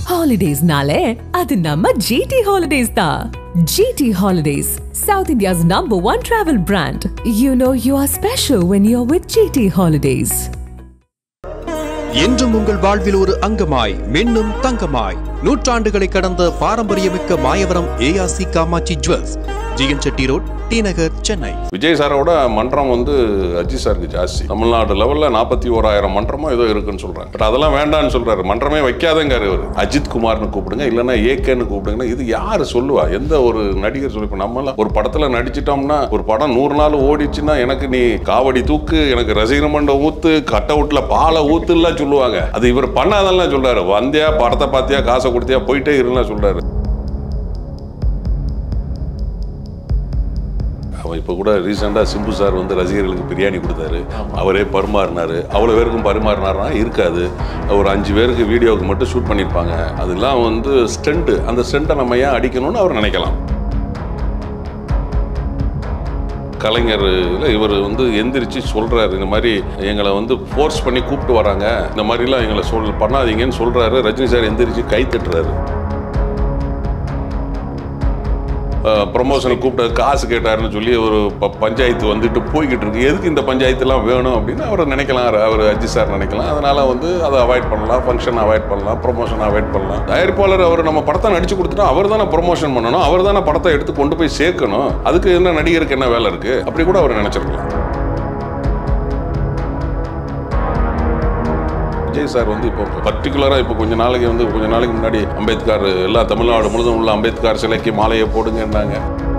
ஹாலிடேஸ்னாலே அது நம்ம ஜிடி ஹாலிடேஸ் தான் GT holidays South India's number one travel brand you know you are special when you are with GT holidays என்றும் உங்கள் வாழ்வில் ஒரு அங்கமாய் மின்னும் தங்கமாய் நூற்றாண்டுகளை கடந்த பாரம்பரியமிக்க Mayavaram ARC Kamatchi jewels GN Chetty road T Nagar Chennai Vijay சாரோட மன்றம் வந்து அஜித் சாருக்கு ஜாஸ்தி தமிழ்நாடு லெவலில் நாற்பத்தி ஓராயிரம் மன்றமோ ஏதோ இருக்குன்னு சொல்றாங்க பட் அதெல்லாம் வேண்டாம்னு சொல்றாரு மன்றமே வைக்காதங்காரு இவர் அஜித் குமார்னு கூப்பிடுங்க இல்லைன்னா ஏகேன்னு கூப்பிடுங்கன்னா இது யார் சொல்லுவா எந்த ஒரு நடிகர் சொல்லி இப்போ நம்மளாம் ஒரு படத்தில் நடிச்சிட்டோம்னா ஒரு படம் நூறு நாள் ஓடிச்சுன்னா எனக்கு நீ காவடி தூக்கு எனக்கு ரசிகர் மண்டம் ஊத்து கட் அவுட்ல பாலை ஊத்துலாம் சொல்லுவாங்க அது இவர் பண்ணாதெல்லாம் சொல்றாரு வந்தியா படத்தை பார்த்தியா காசை கொடுத்தியா போயிட்டே இருலாம் சொல்றாரு அவன் இப்போ கூட ரீசெண்டாக சிம்பு சார் வந்து ரசிகர்களுக்கு பிரியாணி கொடுத்தாரு அவரே பரிமாறினாரு அவ்வளோ பேருக்கும் பரிமாறினார்னா இருக்காது ஒரு அஞ்சு பேருக்கு வீடியோவுக்கு மட்டும் ஷூட் பண்ணியிருப்பாங்க அதெல்லாம் வந்து ஸ்டண்ட்டு அந்த ஸ்டண்ட்டை நம்ம ஏன் அடிக்கணும்னு அவர் நினைக்கலாம் கலைஞர்ல இவர் வந்து எந்திரிச்சு சொல்றாரு இந்த மாதிரி எங்களை வந்து ஃபோர்ஸ் பண்ணி கூப்பிட்டு வராங்க இந்த மாதிரிலாம் எங்களை சொல் பண்ணாதீங்கன்னு சொல்றாரு ரஜினி சார் எந்திரிச்சு கை தட்டுறாரு ப்ரொமோஷனுக்கு கூப்பிட்டு காசு கேட்டாருன்னு சொல்லி ஒரு ப- பஞ்சாயத்து வந்துட்டு போய்கிட்டு இருக்கு எதுக்கு இந்த பஞ்சாயத்துலாம் வேணும் அப்படின்னு அவர் நினைக்கலாம் அவர் அஜித் சார் நினைக்கலாம் அதனால வந்து அதை அவாய்ட் பண்ணலாம் ஃபங்க்ஷன் அவாய்ட் பண்ணலாம் ப்ரொமோஷன் அவாய்ட் பண்ணலாம் தயாரிப்பாளர் அவர் நம்ம படத்தை நடிச்சு கொடுத்துட்டா அவர் தானே ப்ரொமோஷன் பண்ணணும் அவர் தானே படத்தை எடுத்து கொண்டு போய் சேர்க்கணும் அதுக்கு என்ன நடிகருக்கு என்ன வேலை இருக்கு அப்படி கூட அவர் நினைச்சிருக்கலாம் விஜய் சார் வந்து இப்போ பர்டிகுலராக இப்போ கொஞ்ச நாளைக்கு வந்து கொஞ்ச நாளைக்கு முன்னாடி அம்பேத்கர் எல்லா தமிழ்நாடு முழுதும் உள்ள அம்பேத்கர் சிலைக்கு மாலையை போடுங்கன்னாங்க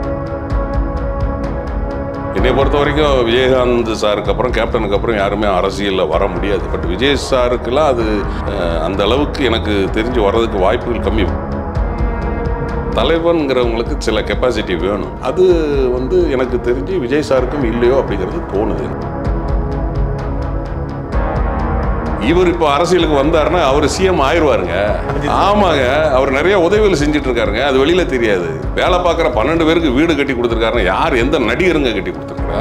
என்னை பொறுத்த வரைக்கும் விஜயகாந்த் சாருக்கு அப்புறம் கேப்டனுக்கு அப்புறம் யாருமே அரசியலில் வர முடியாது பட் விஜய் சாருக்கெல்லாம் அது அஹ், அந்த அளவுக்கு எனக்கு தெரிஞ்சு வர்றதுக்கு வாய்ப்புகள் கம்மி தலைவன்கிறவங்களுக்கு சில கெப்பாசிட்டி வேணும் அது வந்து எனக்கு தெரிஞ்சு விஜய் சாருக்கும் இல்லையோ அப்படிங்கிறது தோணுது இவர் இப்போ அரசியலுக்கு வந்தாருன்னா அவர் சிஎம் ஆயிடுவாருங்க ஆமாங்க அவர் நிறைய உதவிகள் செஞ்சுட்டு இருக்காருங்க அது வெளியில தெரியாது வேலை பார்க்குற பன்னெண்டு பேருக்கு வீடு கட்டி கொடுத்துருக்காருன்னா யார் எந்த நடிகருங்க கட்டி கொடுத்துருக்கா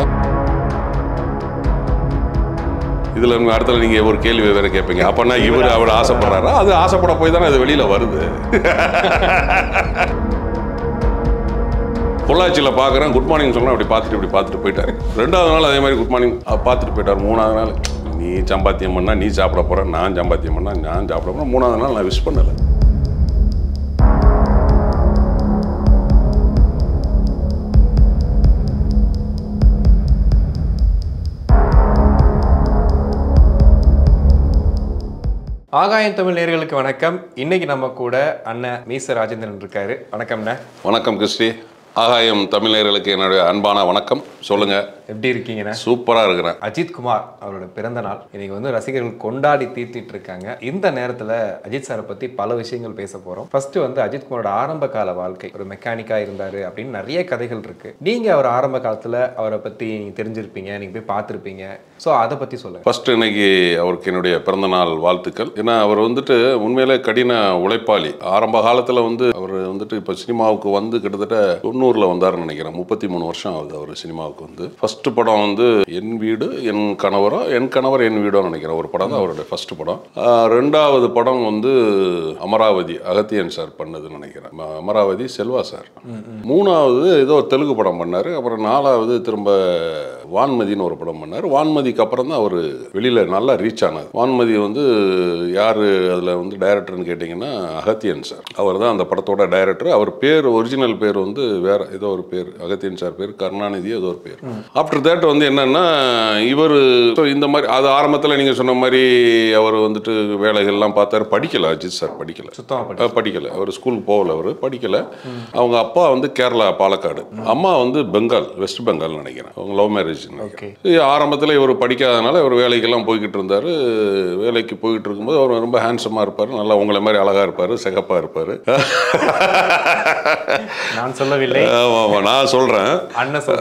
இதுல உங்க இடத்துல நீங்க ஒரு கேள்வி வேற கேட்பீங்க அப்பனா இவர் அவர் ஆசைப்படுறாரா அது ஆசைப்பட போய் தானே அது வெளியில வருது பொள்ளாச்சியில் பார்க்குறேன் குட் மார்னிங் சொன்னா அப்படி பார்த்துட்டு இப்படி பார்த்துட்டு போயிட்டாரு ரெண்டாவது நாள் அதே மாதிரி குட் மார்னிங் பார்த்துட்டு போயிட்டார் மூணாவது நாள் நீ சம்பாத்தியம் பண்ணா நீ சாப்பிட போற நான் சம்பாத்தியம் பண்ணா நான் சாப்பிட போறேன் மூணாவது நாள் நான் விஷ் பண்ணலை ஆகாயம் தமிழ் நேயர்களுக்கு வணக்கம் இன்னைக்கு நம்ம கூட அண்ணன் மீச ராஜேந்திரன் இருக்காரு வணக்கம்ண்ணே வணக்கம் கிறிஸ்டி ஆகாயம் தமிழர்களுக்கு என்னுடைய அன்பான வணக்கம் சொல்லுங்க எப்படி இருக்கீங்கண்ணே சூப்பரா இருக்கிறேன் அஜித் குமார் அவரோட பிறந்த நாள் இன்னைக்கு வந்து ரசிகர்கள் கொண்டாடி தீர்த்திட்டு இருக்காங்க இந்த நேரத்துல அஜித் சாரை பத்தி பல விஷயங்கள் பேச போறோம் ஃபர்ஸ்ட் வந்து அஜித் குமாரோட ஆரம்ப கால வாழ்க்கை ஒரு மெக்கானிக்கா இருந்தாரு அப்படின்னு நிறைய கதைகள் இருக்கு நீங்க அவர் ஆரம்ப காலத்துல அவரை பத்தி நீங்க தெரிஞ்சிருப்பீங்க நீங்க போய் பார்த்திருப்பீங்க ஸோ அதை பத்தி சொல்லுங்க ஃபர்ஸ்ட் இன்னைக்கு அவருக்கு என்னுடைய பிறந்தநாள் வாழ்த்துக்கள் ஏன்னா அவர் வந்துட்டு உண்மையிலே கடின உழைப்பாளி ஆரம்ப காலத்தில் வந்து அவர் வந்துட்டு இப்போ சினிமாவுக்கு வந்து கிட்டத்தட்ட தொண்ணூறில் வந்தாருன்னு நினைக்கிறேன் முப்பத்தி மூணு வருஷம் ஆகுது அவர் சினிமாவுக்கு வந்து ஃபர்ஸ்ட் படம் வந்து என் வீடு என் கணவரோ என் கணவர் என் வீடோன்னு நினைக்கிறேன் ஒரு படம் தான் அவருடைய ஃபர்ஸ்ட் படம் ஆஹ் ரெண்டாவது படம் வந்து அமராவதி அகத்தியன் சார் பண்ணதுன்னு நினைக்கிறேன் ம- அமராவதி செல்வா சார் மூணாவது ஏதோ ஒரு தெலுங்கு படம் பண்ணார் அப்புறம் நாலாவது திரும்ப வான்மதின்னு ஒரு படம் பண்ணார் வான்மதிக்கு அப்புறம் தான் அவர் வெளியில் நல்லா ரீச் ஆனது வான்மதி வந்து யார் அதில் வந்து டைரக்டர்னு கேட்டிங்கன்னா அகத்தியன் சார் அவர் தான் அந்த படத்தோட டைரக்டர் அவர் பேர் ஒரிஜினல் பேர் வந்து வேற ஏதோ ஒரு பேர் அகத்தியன் சார் பேர் கருணாநிதி ஏதோ ஒரு பேர் ஆஃப்டர் தேட் வந்து என்னன்னா இவர் இந்த மாதிரி அது ஆரம்பத்தில் நீங்கள் சொன்ன மாதிரி அவர் வந்துட்டு வேலைகள்லாம் பார்த்தாரு படிக்கல அஜித் சார் படிக்கல சுத்தமா படி அஹ் படிக்கல அவர் ஸ்கூலுக்கு போகல அவர் படிக்கல அவங்க அப்பா வந்து கேரளா பாலக்காடு அம்மா வந்து பெங்கால் வெஸ்ட் பெங்கால் நினைக்கிறேன் அவங்க லவ் மேரேஜ் ஓகே ஆரம்பத்தில் இவர் படிக்காதனால இவர் வேலைக்கெல்லாம் போய்கிட்டு இருந்தார் வேலைக்கு போய்கிட்டு இருக்கும்போது அவர் ரொம்ப ஹேண்ட்ஸமாக இருப்பார் நல்லா உங்களை மாதிரி அழகாக இருப்பார் சிகப்பாக இருப்பார் நான் சொல்லவில்லை ஆமாம் ஆமாம் நான் சொல்கிறேன் அண்ணன் சொல்றாரு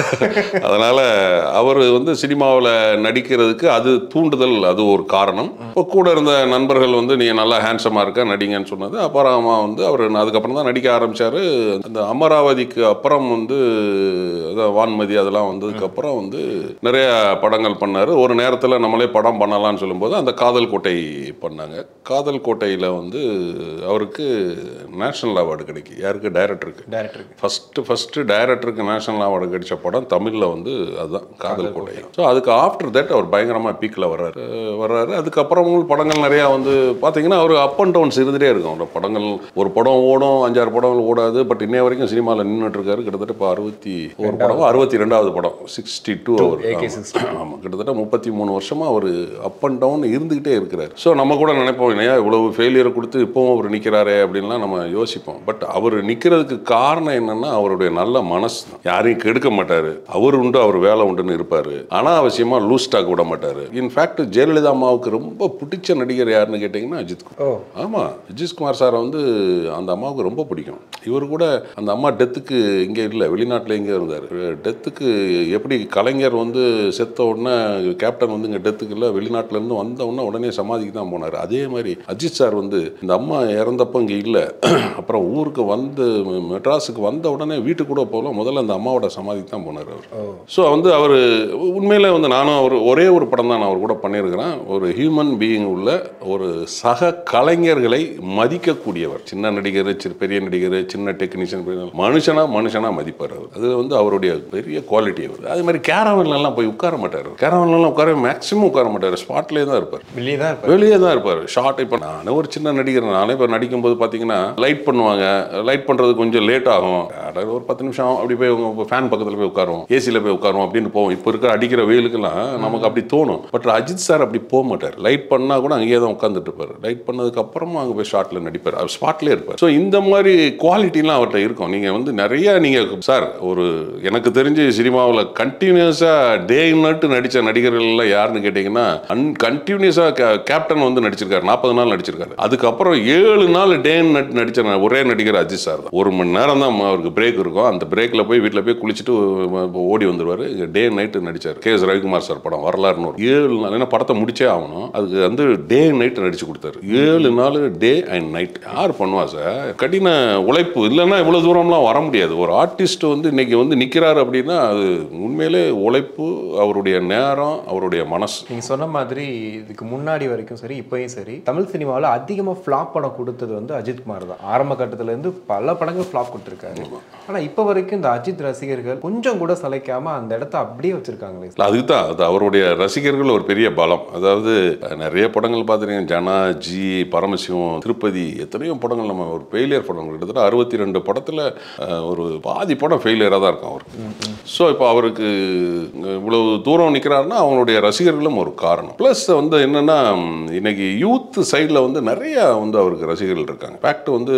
அதனால அவர் வந்து சினிமாவில் நடிக்கிறதுக்கு அது தூண்டுதல் அது ஒரு காரணம் இப்போ கூட இருந்த நண்பர்கள் வந்து நீ நல்லா ஹேண்ட்ஸமாக இருக்க நடிங்கன்னு சொன்னது அப்புறமா வந்து அவர் அதுக்கப்புறம் தான் நடிக்க ஆரம்பிச்சாரு அந்த அமராவதிக்கு அப்புறம் வந்து அதான் வான்மதி அதெல்லாம் வந்ததுக்கு அப்புறம் வந்து நிறைய படங்கள் பண்ணாரு ஒரு நேரத்தில் நம்மளே படம் பண்ணலாம்னு சொல்லும்போது அந்த காதல் கோட்டை பண்ணாங்க காதல் கோட்டையில் வந்து அவருக்கு நேஷனல் அவார்டு கிடைக்கும் யாருக்கு டைரக்டருக்கு டேரக்டருக்கு ஃபஸ்ட்டு ஃபஸ்ட்டு டைரக்டருக்கு நேஷனல் அவார்டு கிடைச்ச படம் தமிழில் வந்து அதுதான் காதல் கோட்டை ஸோ அதுக்கு ஆஃப்டர் தட் அவர் பயங்கரமாக பீக்கில் வர்றாரு அஹ் வர்றாரு அதுக்கப்புறமும் படங்கள் நிறையா வந்து பார்த்தீங்கன்னா அவர் அப் அண்ட் டவுன்ஸ் இருந்துகிட்டே இருக்கும் அவர் படங்கள் ஒரு படம் ஓடும் அஞ்சாறு படங்கள் ஓடாது பட் இன்னைய வரைக்கும் சினிமாவில் நின்றுட்டு இருக்காரு கிட்டத்தட்ட இப்போ அறுபத்தி ஒரு படம் அறுபத்தி ரெண்டாவது படம் சிக்ஸ்டி டூ அவர் ஆமாம் கிட்டத்தட்ட முப்பத்தி மூணு வருஷமாக அவர் அப் அண்ட் டவுன் இருந்துக்கிட்டே இருக்கிறார் ஸோ நம்ம கூட நினைப்போம் இல்லையா இவ்வளவு ஃபெயிலியரை கொடுத்து இப்போவும் அவர் நிற்கிறாரே அப்படின்லாம் நம்ம யோசிப்போம் பட் அவர் நிற்கிறதுக்கு காரணம் என்னன்னா அவருடைய நல்ல மனசு தான். யாரையும் கெடுக்க மாட்டார் அவர் உண்டு அவர் வேலை உண்டுன்னு இருப்பார் அனாவசியமாக லூஸ் ஸ்டாக் விட மாட்டார் இன்ஃபேக்ட் ஜெயலலிதா அம்மாவுக்கு ரொம்ப பிடிச்ச நடிகர் யாருன்னு கேட்டிங்கன்னா அஜித் குமார் ஓ ஆமாம் அஜித் குமார் சாரை வந்து அந்த அம்மாவுக்கு ரொம்ப பிடிக்கும் இவர் கூட அந்த அம்மா டெத்துக்கு இங்கே இல்லை வெளிநாட்டில் இங்கே இருந்தார் டெத்துக்கு எப்படி கலைஞர் வந்து செத்த உடனே கேப்டன் வந்து இங்கே டெத்துக்கு இல்லை வெளிநாட்டிலேருந்து வந்த உடனே உடனே சமாதிக்கு தான் போனார் அதே மாதிரி அஜித் சார் வந்து இந்த அம்மா இறந்தப்போ இங்கே இல்லை அப்புறம் ஊருக்கு வந்து மெட்ராஸுக்கு வந்த உடனே வீட்டுக்கு கூட போகல முதல்ல அந்த அம்மாவோட சமாதிக்கு தான் போனார் அவர் ஸோ வந்து அவர் உண்மையிலே வந்து நானும் அவர் ஒரே ஒரு படம் தான் நான் அவர் கூட பண்ணியிருக்கிறேன் ஒரு ஹியூமன் பீயிங் உள்ள ஒரு சக கலைஞர்களை மதிக்கக்கூடியவர் சின்ன நடிகர் சி- பெரிய நடிகர் சின்ன டெக்னீஷியன் மனுஷனா மனுஷனா மதிப்பார் அவர் அது வந்து அவருடைய பெரிய குவாலிட்டி அவர் அதே மாதிரி கேரவன்லாம் போய் உட்கார மாட்டார் கேரவன்லாம் உட்கார மேக்ஸிமம் உட்கார மாட்டார் ஸ்பாட்லேயே தான் இருப்பார் வெளியே தான் இருப்பார் வெளியே தான் இருப்பார் ஷார்ட் இப்போ நானே ஒரு சின்ன நடிகர் நானே இப்போ நடிக்கும்போது பார்த்தீங்கன்னா லைட் பண்ணுவாங்க லைட் பண்ணுறது கொஞ்சம் லேட் ஆகும் அட, ஒரு பத்து நிமிஷம் அப்படி போய் உங்க ஃபேன் பக்கத்தில் போய் உட்காருவோம் ஏசியில் போய் உட்காருவோம் அப்படின்னு போவோம் இப்போ இருக்கிற அடிக்கிற வெயிலுக்கெல்லாம் நமக்கு அப்படி தோணும் பட் அஜித் சார் அப்படி போக மாட்டார் லைட் பண்ணால் கூட அங்கேயே தான் உட்காந்துட்டு இருப்பார் லைட் பண்ணதுக்கு அப்புறமா அங்கே போய் ஷார்ட்டில் நடிப்பார் அவர் ஸ்பாட்லேயே இருப்பார் ஸோ இந்த மாதிரி குவாலிட்டிலாம் அவர்கிட்ட இருக்கும் நீங்கள் வந்து நிறைய நீங்கள் சார் ஒரு எனக்கு தெரிஞ்சு சினிமாவில் கண்டினியூஸாக டே நட்டு நடித்த நடிகர்கள்லாம் யாருன்னு கேட்டிங்கன்னா அன் கண்டினியூஸாக கேப்டன் வந்து நடிச்சிருக்காரு நாற்பது நாள் நடிச்சிருக்காரு அதுக்கப்புறம் ஏழு நாள் டே நட் நடிச்ச ந- ஒரே நடிகர் அஜித் சார் தான் ஒரு மணி நேரம் தான் அவருக்கு பிரேக் இருக்கும் அந்த பிரேக்கில் போய் வீட்டில் போய் குளிச்சுட்டு அஹ், ஓடி வந்துருவார் டே நைட்டு நடிச்சார் கே எஸ் ரவிக்குமார் சார் படம் வரலாறுன்னு ஒரு ஏழு நாள் ஏன்னா படத்தை முடிச்சே ஆகணும் அதுக்கு வந்து டே நைட் நடிச்சு கொடுத்தாரு ஏழு நாள் டே அண்ட் நைட் யார் பண்ணுவா சார் கடின உழைப்பு இல்லைன்னா இவ்வளோ தூரம்லாம் வர முடியாது ஒரு ஆர்டிஸ்ட் வந்து இன்னைக்கு வந்து நிற்கிறாரு அப்படின்னா அது உண்மையிலே உழைப்பு அவருடைய நேரம் அவருடைய மனசு நீங்க சொன்ன மாதிரி இதுக்கு முன்னாடி வரைக்கும் சரி இப்பயும் சரி தமிழ் சினிமாவில் அதிகமா ஃப்ளாப் படம் கொடுத்தது வந்து அஜித் குமார் தான் ஆரம்ப கட்டத்துல இருந்து பல படங்கள் ஃப்ளாப் கொடுத்துருக்காரு ஆனா இப்போ வரைக்கும் இந்த அஜித் ரசிகர்கள் கொஞ்சம் கூட சளைக்காம அந்த இடத்த அப்படியே வச்சிருக்காங்களே இல்ல, அதுக்கு தான் அது அவருடைய ரசிகர்கள் ஒரு பெரிய பலம் அதாவது நிறைய படங்கள் பார்த்துருக்கீங்க ஜனா ஜி பரமசிவம் திருப்பதி எத்தனையோ படங்கள் நம்ம ஒரு ஃபெயிலியர் படங்கள் கிட்டத்தட்ட அறுபத்தி ரெண்டு படத்தில் ஒரு பாதி படம் ஃபெயிலியராக தான் இருக்கும் அவருக்கு ஸோ இப்போ அவருக்கு இவ்வளவு தூரம் நிற்கிறாருன்னா அவங்களுடைய ரசிகர்களும் ஒரு காரணம் ப்ளஸ் வந்து என்னென்னா இன்னைக்கு யூத் சைடில் வந்து நிறைய வந்து அவருக்கு ரசிகர்கள் இருக்காங்க ஃபேக்ட் வந்து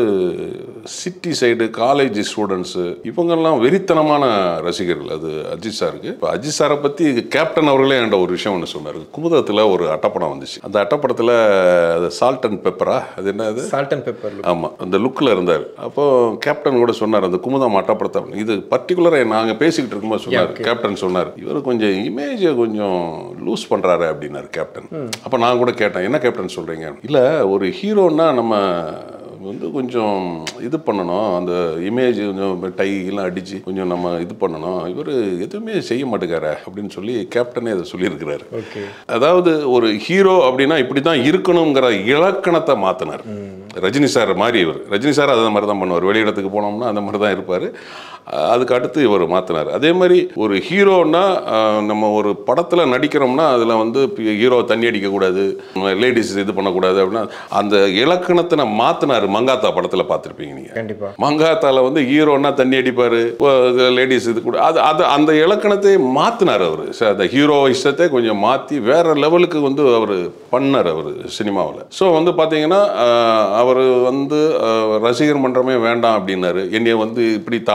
சிட்டி சைடு காலேஜ் ஸ்டூடெண்ட்ஸு இவங்கெல்லாம் வெறித்தனமான ரசிகர்கள் அது அஜித் சாருக்கு இப்போ அஜித் சாரை பற்றி கேப்டன் அவர்களே என்கிட்ட ஒரு விஷயம் ஒன்று சொன்னார் குமுதத்தில் ஒரு அட்டப்படம் வந்துச்சு அந்த அட்டப்படத்தில் அது சால்ட் அண்ட் பெப்பரா அது என்ன அது சால்ட் அண்ட் பெப்பர் ஆமாம் அந்த லுக்கில் இருந்தார் அப்போ கேப்டன் கூட சொன்னார் அந்த குமுதம் அட்டப்படத்தை இது பர்டிகுலராக நாங்கள் பேசிக்கிட்டு இருக்கும்போது சொன்னார் கேப்டன் சொன்னார் இவர் கொஞ்சம் இமேஜை கொஞ்சம் லூஸ் பண்ணுறாரு அப்படின்னாரு கேப்டன் அப்போ நான் கூட கேட்டேன் என்ன கேப்டன் சொல்கிறீங்க இல்லை ஒரு ஹீரோன்னா நம்ம வந்து கொஞ்சம் இது பண்ணணும் அந்த இமேஜ் கொஞ்சம் டை எல்லாம் அடித்து கொஞ்சம் நம்ம இது பண்ணணும் இவர் எதுவுமே செய்ய மாட்டேங்கார அப்படின்னு சொல்லி கேப்டனே அதை சொல்லியிருக்கிறாரு ஓகே அதாவது ஒரு ஹீரோ அப்படின்னா இப்படி தான் இருக்கணுங்கிற இலக்கணத்தை மாற்றினார் ரஜினி சார் மாதிரி இவர் ரஜினி சார் அதே மாதிரி தான் பண்ணுவார் வெளியிடத்துக்கு போனோம்னா அந்த மாதிரி தான் இருப்பார் அதுக்கு அடுத்து இவர் மாற்றினார் அதே மாதிரி ஒரு ஹீரோன்னா அஹ், நம்ம ஒரு படத்தில் நடிக்கிறோம்னா அதில் வந்து ஹீரோ தண்ணி அடிக்கக்கூடாது லேடிஸ் இது பண்ணக்கூடாது அப்படின்னா அந்த இலக்கணத்தை மாற்றினார் மங்காத்தா படத்தில் பார்த்துருப்பீங்க நீங்கள் கண்டிப்பா மங்காத்தால வந்து ஹீரோன்னா தண்ணி அடிப்பார் லேடிஸ் இது கூட அது அது அந்த இலக்கணத்தை மாற்றினார் அவர் அந்த ஹீரோ இஷ்டத்தை கொஞ்சம் மாற்றி வேற லெவலுக்கு வந்து அவர் பண்ணார் அவர் சினிமாவில் ஸோ வந்து பார்த்தீங்கன்னா அவர் வந்து அஹ், ரசிகர் மன்றமே வேண்டாம் அப்படின்னாரு என்னைய வந்து இப்படி தலைன்னு கூப்பிட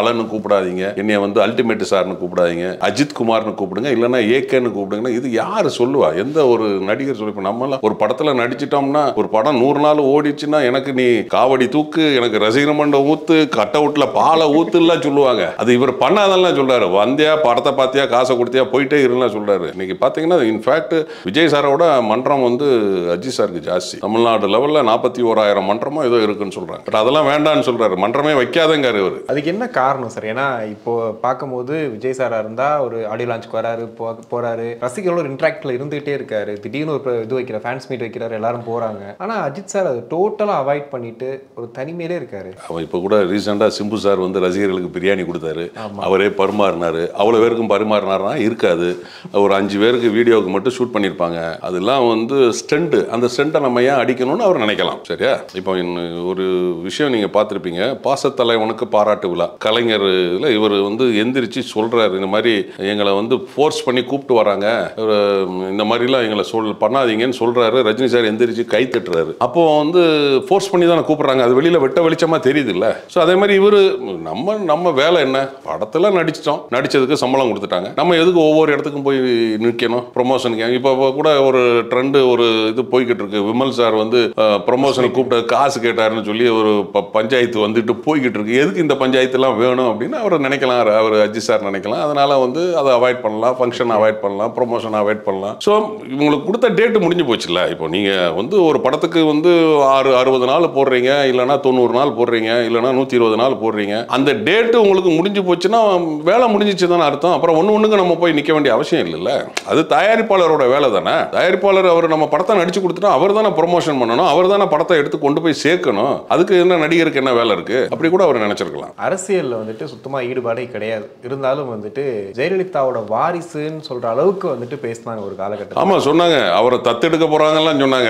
கூப்பிடாதீங்க என்னைய வந்து அல்டிமேட் சார்னு கூப்பிடாதீங்க அஜித் குமார்னு கூப்பிடுங்க இல்லைன்னா ஏகேன்னு கூப்பிடுங்கன்னா இது யாரு சொல்லுவா எந்த ஒரு நடிகர் சொல்லி இப்போ நம்மளாம் ஒரு படத்துல நடிச்சிட்டோம்னா ஒரு படம் நூறு நாள் ஓடிச்சுன்னா எனக்கு நீ காவடி தூக்கு எனக்கு ரசிகர் மண்டம் ஊத்து கட் அவுட்ல பாலை ஊத்துலாம் சொல்லுவாங்க அது இவர் பண்ணாதெல்லாம் சொல்றாரு வந்தியா படத்தை பார்த்தியா காசை கொடுத்தியா போயிட்டே இருலாம் சொல்றாரு இன்னைக்கு பாத்தீங்கன்னா இன்ஃபேக்ட் விஜய் சாரோட மன்றம் வந்து அஜித் சாருக்கு ஜாஸ்தி தமிழ்நாடு லெவல்ல நாற்பத்தி ஓராயிரம் மன்றமோ ஏதோ இருக்குன்னு சொல்றாங்க பட் அதெல்லாம் வேண்டாம்னு சொல்றாரு மன்றமே வைக்காதங்காரு இவர் அதுக்கு என்ன காரணம் சார் ஏன்னா இப்போ பார்க்கும்போது விஜய் சாரா இருந்தா ஒரு ஆடியோ லான்ச்சுக்கு வராரு போ போறாரு ரசிகர்களோட ஒரு இன்ட்ராக்ட்ல இருந்துகிட்டே இருக்காரு திடீர்னு ஒரு இது வைக்கிற ஃபேன்ஸ் மீட் வைக்கிறாரு எல்லாரும் போறாங்க ஆனா அஜித் சார் அது டோட்டலா அவாய்ட் பண்ணிட்டு ஒரு தனிமையிலே இருக்காரு அவன் இப்போ கூட ரீசெண்டாக சிம்பு சார் வந்து ரசிகர்களுக்கு பிரியாணி கொடுத்தாரு அவரே பரிமாறினாரு அவ்வளோ பேருக்கும் பரிமாறினாருனா இருக்காது ஒரு அஞ்சு பேருக்கு வீடியோவுக்கு மட்டும் ஷூட் பண்ணியிருப்பாங்க அதெல்லாம் வந்து ஸ்டெண்டு அந்த ஸ்டெண்டை நம்ம ஏன் அடிக்கணும்னு அவர் நினைக்கலாம் சரியா இப்போ இன்னும் ஒரு விஷயம் நீங்கள் பார்த்துருப்பீங்க பாசத்தலைவனுக்கு பாராட்டு விழா கலைஞர் இதில் இவர் வந்து எந்திரிச்சு சொல்கிறாரு இந்த மாதிரி எங்களை வந்து ஃபோர்ஸ் பண்ணி கூப்பிட்டு வராங்க இவரு, இந்த மாதிரிலாம் எங்களை சொல் பண்ணாதீங்கன்னு சொல்கிறாரு ரஜினி சார் எந்திரிச்சு கை தட்டுறாரு அப்போ வந்து ஃபோர்ஸ் பண்ணி தானே கூப்பிட்றாங்க அது வெளியில் வெட்ட வெளிச்சமாக தெரியுது இல்லை ஸோ அதே மாதிரி இவர் நம்ம நம்ம வேலை என்ன படத்தில் நடிச்சிட்டோம் நடிச்சதுக்கு சம்பளம் கொடுத்துட்டாங்க நம்ம எதுக்கு ஒவ்வொரு இடத்துக்கும் போய் நிற்கணும் ப்ரொமோஷனுக்கு இப்போ இப்போ கூட ஒரு ட்ரெண்டு ஒரு இது போய்கிட்டு இருக்கு விமல் சார் வந்து ப்ரொமோஷனுக்கு கூப்பிட்டு காசு கேட்டாருன்னு சொல்லி ஒரு ப- பஞ்சாயத்து வந்துட்டு போய்கிட்டு இருக்கு எதுக்கு இந்த பஞ்சாயத்துலாம் வேணும் அப்படின்னு அவர் நினைக்கலாம் அவர் அஜித் சார் நினைக்கலாம் அதனால வந்து அதை அவாய்ட் பண்ணலாம் ஃபங்க்ஷன் அவாய்ட் பண்ணலாம் ப்ரொமோஷன் அவாய்ட் பண்ணலாம் ஸோ இவங்களுக்கு கொடுத்த டேட்டு முடிஞ்சு போச்சுல்ல இப்போ நீங்கள் வந்து ஒரு படத்துக்கு வந்து ஆறு அறுபது நாள் போடுறீங்க இல்லைன்னா தொண்ணூறு நாள் போடுறீங்க இல்லைன்னா நூற்றி இருபது நாள் போடுறீங்க அந்த டேட்டு உங்களுக்கு முடிஞ்சு போச்சுன்னா வேலை முடிஞ்சிச்சு தானே அர்த்தம் அப்புறம் ஒன்று ஒன்றுக்கு நம்ம போய் நிற்க வேண்டிய அவசியம் இல்லைல்ல அது தயாரிப்பாளரோட வேலை தானே தயாரிப்பாளர் அவர் நம்ம படத்தை நடிச்சு கொடுத்துட்டா அவர் தானே ப்ரொமோஷன் பண்ணணும் அவர் தானே படத்தை எடுத்து கொண்டு போய் சேர்க்கணும் அதுக்கு என்ன நடிகருக்கு என்ன வேலை இருக்கு அப்படி கூட அவர் நினைச்சிருக்கலாம் அரசியல்ல வந்துட்டு சுத்தமா ஈடுபாடே கிடையாது இருந்தாலும் வந்துட்டு ஜெயலலிதாவோட வாரிசுன்னு சொல்ற அளவுக்கு வந்துட்டு பேசினாங்க ஒரு காலகட்டத்தில் ஆமா சொன்னாங்க அவரை தத்தெடுக்க போறாங்கலாம் சொன்னாங்க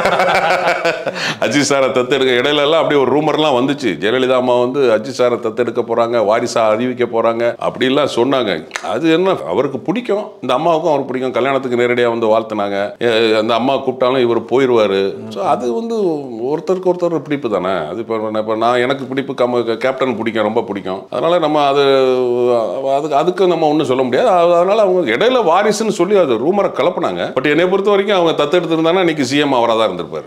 அஜித் சாரை தத்தெடுக்க இடையில எல்லாம் அப்படியே ஒரு ரூமர்லாம் வந்துச்சு ஜெயலலிதா அம்மா வந்து அஜித் சாரை தத்தெடுக்க போறாங்க வாரிசா அறிவிக்க போறாங்க அப்படிலாம் சொன்னாங்க அது என்ன அவருக்கு பிடிக்கும் இந்த அம்மாவுக்கும் அவருக்கு பிடிக்கும் கல்யாணத்துக்கு நேரடியாக வந்து வாழ்த்துனாங்க எ- அந்த அம்மா கூப்பிட்டாலும் இவர் போயிடுவாரு ஸோ அது வந்து ஒருத்தருக்கு ஒருத்தர் பிடிப்பு தானே அது இப்போ இப்போ நான் எனக்கு பிடிப்பு கம கேப்டன் பிடிக்கும் ரொம்ப பிடிக்கும் அதனால நம்ம அது அதுக்கு அதுக்கு நம்ம ஒன்றும் சொல்ல முடியாது அது- அதனால அவங்க இடையில வாரிசுன்னு சொல்லி அது ரூமரை கலப்புனாங்க பட் என்னை பொறுத்த வரைக்கும் அவங்க தத்தெடுத்து இருந்தாங்கன்னா இன்னைக்கு சிஎம் அவராக தான் இருந்திருப்பாரு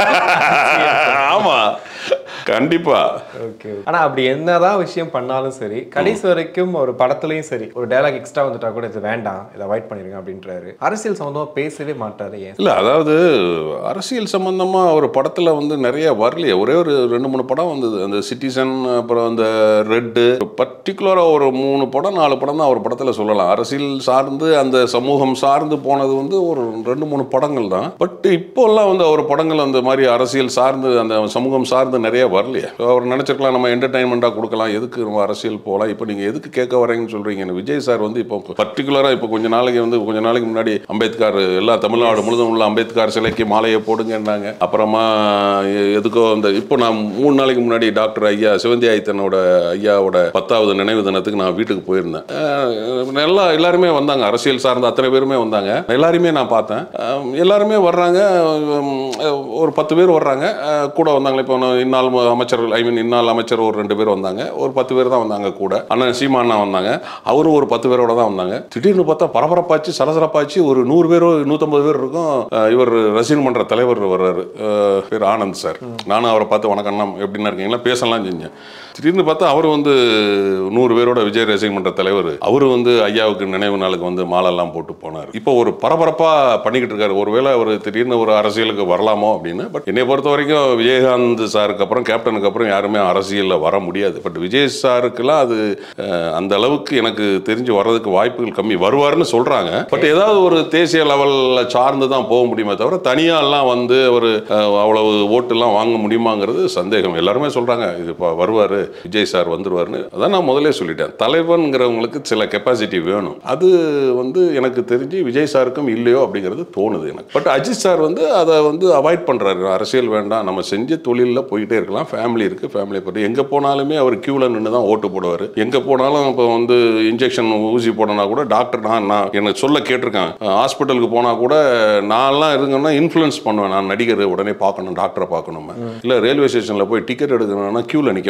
ஆமா கண்டிப்பா ஓகே ஆனா அப்படி என்னதான் விஷயம் பண்ணாலும் சரி கடைசி வரைக்கும் ஒரு படத்துலயும் சரி ஒரு டயலாக் எக்ஸ்ட்ரா வந்துட்டா கூட இது வேண்டாம் இதை அவாய்ட் பண்ணிருங்க அப்படின்றாரு அரசியல் சம்பந்தமா பேசவே மாட்டாரு ஏன் இல்ல அதாவது அரசியல் சம்பந்தமா ஒரு படத்துல வந்து நிறைய வரலையே ஒரே ஒரு ரெண்டு மூணு படம் வந்தது அந்த சிட்டிசன் அப்புறம் அந்த ரெட்டு பர்டிகுலரா ஒரு மூணு படம் நாலு படம் தான் ஒரு படத்துல சொல்லலாம் அரசியல் சார்ந்து அந்த சமூகம் சார்ந்து போனது வந்து ஒரு ரெண்டு மூணு படங்கள் தான் பட் இப்போல்லாம் வந்து அவர் படங்கள் அந்த மாதிரி அரசியல் சார்ந்து அந்த சமூகம் சார்ந்து நிறைய வரலையே So அவர் நினைச்சிருக்கலாம் நம்ம என்டர்டைன்மெண்ட்டாக கொடுக்கலாம் எதுக்கு நம்ம அரசியல் போகலாம் இப்போ நீங்க எதுக்கு கேட்க வரீங்கன்னு சொல்றீங்க விஜய் சார் வந்து இப்போ பர்டிகுலராக இப்போ கொஞ்ச நாளைக்கு வந்து கொஞ்ச நாளைக்கு முன்னாடி அம்பேத்கர் எல்லா தமிழ்நாடு முழுதும் உள்ள அம்பேத்கர் சிலைக்கு மாலையை போடுங்கன்னாங்க அப்புறமா எ- எதுக்கோ அந்த இப்போ நான் மூணு நாளைக்கு முன்னாடி டாக்டர் ஐயா சிவந்தி ஆயத்தனோட ஐயாவோட பத்தாவது நினைவு தினத்துக்கு நான் வீட்டுக்கு போயிருந்தேன் அஹ் எல்லா எல்லாருமே வந்தாங்க அரசியல் சார்ந்த அத்தனை பேருமே வந்தாங்க எல்லாருமே நான் பார்த்தேன் அஹ் எல்லாருமே வர்றாங்க உம், ஒரு பத்து பேர் வர்றாங்க அஹ் கூட வந்தாங்களே இப்போ நான் இந்நாள் அமைச்சர்கள் ஐ மீன் இந்நாள் அமைச்சர் ஒரு ரெண்டு பேர் வந்தாங்க ஒரு பத்து பேர் தான் வந்தாங்க கூட அண்ணன் சீமா அண்ணா வந்தாங்க அவரும் ஒரு பத்து பேரோட தான் வந்தாங்க திடீர்னு பார்த்தா பரபரப்பாச்சு சலசலப்பாச்சு ஒரு நூறு பேரோ நூற்றம்பது பேர் இருக்கும் அஹ் இவர் ரசிகன் மன்ற தலைவர் வர்றாரு அஹ் பேர் ஆனந்த் சார் நானும் அவரை பார்த்து வணக்கம் அண்ணா எப்படின்னா இருக்கீங்களா பேசலாம் செஞ்சேன் திடீர்னு பார்த்தா அவர் வந்து நூறு பேரோட விஜய் ரசிகன் மன்ற தலைவர் அவர் வந்து ஐயாவுக்கு நினைவு நாளுக்கு வந்து மாலெல்லாம் போட்டு போனார் இப்போ ஒரு பரபரப்பா பண்ணிக்கிட்டு இருக்காரு ஒருவேளை அவர் திடீர்னு ஒரு அரசியலுக்கு வரலாமோ அப்படின்னு பட் என்னை பொறுத்த வரைக்கும் விஜயகாந்த் சாருக்கு அப்புறம் கேப்டனுக்கு அப்புறம் யாருமே அரசியலில் வர முடியாது பட் விஜய் சாருக்குலாம் அது அஹ், அந்த அளவுக்கு எனக்கு தெரிஞ்சு வர்றதுக்கு வாய்ப்புகள் கம்மி வருவார்னு சொல்றாங்க பட் ஏதாவது ஒரு தேசிய லெவலில் சார்ந்து தான் போக முடியுமே தவிர தனியாலாம் வந்து ஒரு அஹ், அவ்வளவு ஓட்டுலாம் வாங்க முடியுமாங்கிறது சந்தேகம் எல்லாருமே சொல்றாங்க இது இப்போ வருவார் விஜய் சார் வந்துருவாருன்னு அதான் நான் முதல்ல சொல்லிட்டேன் தலைவன்கிறவங்களுக்கு சில கெப்பாசிட்டி வேணும் அது வந்து எனக்கு தெரிஞ்சு விஜய் சாருக்கும் இல்லையோ அப்படிங்கிறது தோணுது எனக்கு பட் அஜித் சார் வந்து அதை வந்து அவாய்ட் பண்றாரு அரசியல் வேண்டாம் நம்ம செஞ்ச தொழிலில் போயிட்டே இருக்கலாம் ஃபேமிலி இருக்கு ஃபேமிலியை பற்றி எங்கே போனாலுமே அவர் கியூவில் நின்று தான் ஓட்டு போடுவார் எங்கே போனாலும் இப்போ வந்து இன்ஜெக்ஷன் ஊசி போடனா கூட டாக்டர் நான் நான் எனக்கு சொல்ல கேட்டிருக்கேன் ஹாஸ்பிட்டலுக்கு போனால் கூட நான்லாம் இருங்கன்னா இன்ஃப்ளூயன்ஸ் பண்ணுவேன் நான் நடிகர் உடனே பார்க்கணும் டாக்டரை பார்க்கணும் இல்லை ரயில்வே ஸ்டேஷனில் போய் டிக்கெட் எடுக்கணும்னா க்யூவில் நிற்க மாட்டேன் உள்ள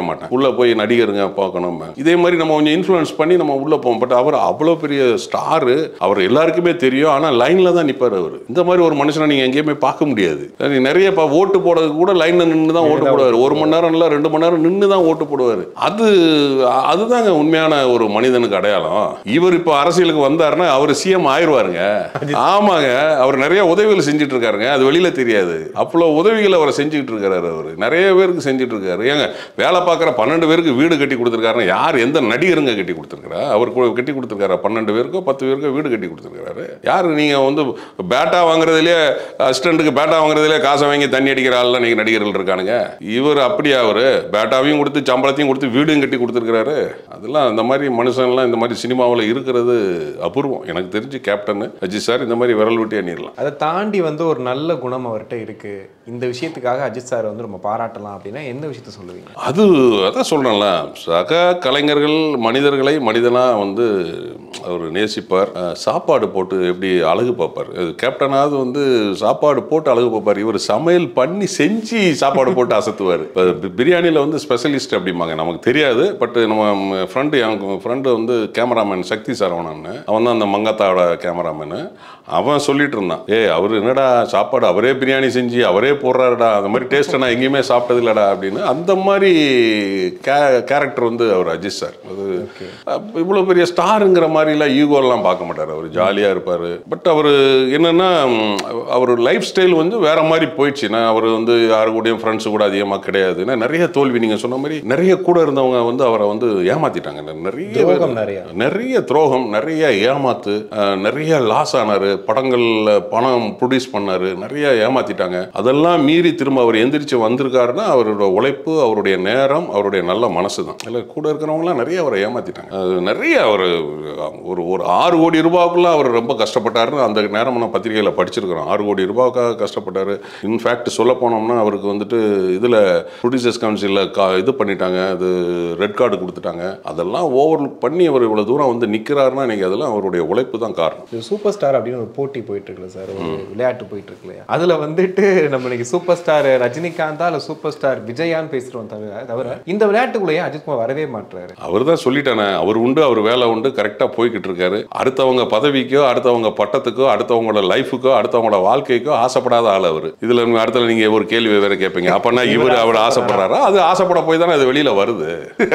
உள்ள போய் நடிகருங்க பார்க்கணும் இதே மாதிரி நம்ம கொஞ்சம் இன்ஃப்ளூயன்ஸ் பண்ணி நம்ம உள்ள போவோம் பட் அவர் அவ்வளோ பெரிய ஸ்டாரு அவர் எல்லாருக்குமே தெரியும் ஆனால் லைன்ல தான் நிற்பார் அவர் இந்த மாதிரி ஒரு மனுஷனை நீங்க எங்கேயுமே பார்க்க முடியாது நீ நிறைய பா ஓட்டு போடுறதுக்கு கூட லைன்ல நின்று தான் ஓட்டு போடுவார் ஒரு மணி நேரம் இல்லை ரெண்டு மணி நேரம் நின்று தான் ஓட்டு போடுவார் அது அதுதாங்க உண்மையான ஒரு மனிதனுக்கு அடையாளம் இவர் இப்போ அரசியலுக்கு வந்தாருன்னா அவர் சிஎம் ஆயிடுவாருங்க ஆமாங்க அவர் நிறைய உதவிகள் செஞ்சுட்டு இருக்காருங்க அது வெளியில தெரியாது அவ்வளோ உதவிகள் அவரை செஞ்சுட்டு இருக்காரு அவர் நிறைய பேருக்கு செஞ்சுட்டு இருக்காரு ஏங்க வேலை பார்க்குற பன்னெண்டு பேருக்கு வீடு கட்டி கொடுத்துருக்காருன்னா யார் எந்த நடிகருங்க கட்டி கொடுத்துருக்காரா அவர் கு- கட்டி கொடுத்துருக்காரா பன்னெண்டு பேருக்கோ பத்து பேருக்கோ வீடு கட்டி கொடுத்துருக்காரு யார் நீங்க வந்து பேட்டா வாங்குறதுலயே அசிஸ்டண்ட்டுக்கு பேட்டா வாங்குறதுலயே காசை வாங்கி தண்ணி அடிக்கிற ஆள்லாம் நீங்க நடிகர்கள் இருக்கானுங்க இவர் அப்படியா அவரு பேட்டாவையும் கொடுத்து சம்பளத்தையும் கொடுத்து வீடும் கட்டி கொடுத்துருக்காரு அதெல்லாம் இந்த மாதிரி மனுஷன்லாம் இந்த மாதிரி சினிமாவில் இருக்கிறது அபூர்வம் எனக்கு தெரிஞ்சு கேப்டன் அஜித் சார் இந்த மாதிரி விரல் விட்டு எண்ணிடலாம் அதை தாண்டி வந்து ஒரு நல்ல குணம் அவர்கிட்ட இருக்கு இந்த விஷயத்துக்காக அஜித் சார் வந்து நம்ம பாராட்டலாம் அப்படின்னா எந்த விஷயத்த சொல்லுவீங்க அது அதான் சொல்கிறேன்ல சக கலைஞர்கள் மனிதர்களை மனிதனாக வந்து அவர் நேசிப்பார் அஹ், சாப்பாடு போட்டு எப்படி அழகு பார்ப்பார் அது கேப்டனாவது வந்து சாப்பாடு போட்டு அழகு பார்ப்பார் இவர் சமையல் பண்ணி செஞ்சு சாப்பாடு போட்டு அசத்துவார் இப்போ பிரியாணியில் வந்து ஸ்பெஷலிஸ்ட் அப்படிம்பாங்க நமக்கு தெரியாது பட் நம்ம ஃப்ரெண்டு எனக்கு ஃப்ரெண்டு வந்து கேமராமேன் சக்தி சரவணன் அவன் தான் அந்த மங்காத்தாவோட கேமராமேனு அவன் சொல்லிட்டு இருந்தான் ஏய் அவர் என்னடா சாப்பாடு அவரே பிரியாணி செஞ்சு அவரே போடுறாருடா அந்த மாதிரி டேஸ்ட்டை நான் எங்கேயுமே சாப்பிட்டது இல்லடா அப்படின்னு அந்த மாதிரி கேரக்டர் வந்து அவர் அஜித் சார் அது அப்ப இவ்வளோ பெரிய ஸ்டாருங்கிற மாதிரிலாம் ஈகோலாம் பார்க்க மாட்டார் அவர் ஜாலியாக இருப்பார் பட் அவர் என்னன்னா ம், அவர் லைஃப் ஸ்டைல் வந்து வேற மாதிரி போயிடுச்சு நான் அவர் வந்து யாரு கூடயும் ஃப்ரெண்ட்ஸு கூட அதிகமாக கிடையாது ஏன்னா நிறைய தோல்வி நீங்கள் சொன்ன மாதிரி நிறைய கூட இருந்தவங்க வந்து அவரை வந்து ஏமாத்திட்டாங்க நிறைய பேர் துரோகம் நிறைய. நிறைய துரோகம் நிறைய ஏமாத்து அஹ், நிறைய லாஸ் ஆனாரு படங்கள்ல பணம் ப்ரொடியூஸ் பண்ணாரு நிறைய ஏமாத்திட்டாங்க அதெல்லாம் மீறி திரும்ப அவர் எந்திரிச்சு வந்திருக்காருன்னா அவரோட உழைப்பு அவருடைய நேரம் அவருடைய நல்ல மனசு தான் இல்லை கூட இருக்கிறவங்களாம் நிறைய அவரை ஏமாத்திட்டாங்க அது நிறைய அவர் ஒரு ஒரு ஆறு கோடி ரூபாய்க்குள்ள அவர் ரொம்ப கஷ்டப்பட்டாருன்னு அந்த நேரம் நான் பத்திரிகையில் படிச்சிருக்கிறோம் ஆறு கோடி ரூபாய்க்காக கஷ்டப்பட்டாரு இன்ஃபேக்ட் சொல்ல போனோம்னா அவருக்கு வந்துட்டு இதில் ப்ரொடியூசர்ஸ் கவுன்சிலில் கா இது பண்ணிட்டாங்க அது ரெட் கார்டு கொடுத்துட்டாங்க அதெல்லாம் ஓவர் பண்ணி அவர் இவ்வளோ தூரம் வந்து நிற்கிறாருன்னா இன்னைக்கு அதெல்லாம் அவருடைய உழைப்பு தான் காரணம் இது சூப்பர் ஸ்டார் அப்படின்னு ஒரு போட்டி போயிட்டு இருக்குல்ல சார் ஒரு விளையாட்டு போயிட்டு இருக்கு இல்லையா அதுல வந்துட்டு நம்ம இன்னைக்கு சூப்பர் ஸ்டார் ரஜினிகாந்தா இல்ல சூப்பர் ஸ்டார் விஜயான்னு பேசுறோம் தவிர தவிர இந்த விளையாட்டுக்குள்ளேயே அஜித்குமார் வரவே மாட்டுறாரு அவர் தான் சொல்லிட்டானே அவர் உண்டு அவர் வேலை உண்டு கரெக்டாக போய்கிட்டு இருக்காரு அடுத்தவங்க பதவிக்கோ அடுத்தவங்க பட்டத்துக்கோ அடுத்தவங்களோட லைஃபுக்கோ அடுத்தவங்களோட வாழ்க்கைக்கோ ஆசைப்படாத ஆள் அவர் இதுல நீங்க அடுத்த நீங்க ஒரு கேள்வி வேற கேட்பீங்க அப்பனா இவர் அவர் ஆசைப்படுறாரா அது ஆசைப்பட போய் தானே அது வெளியில வருது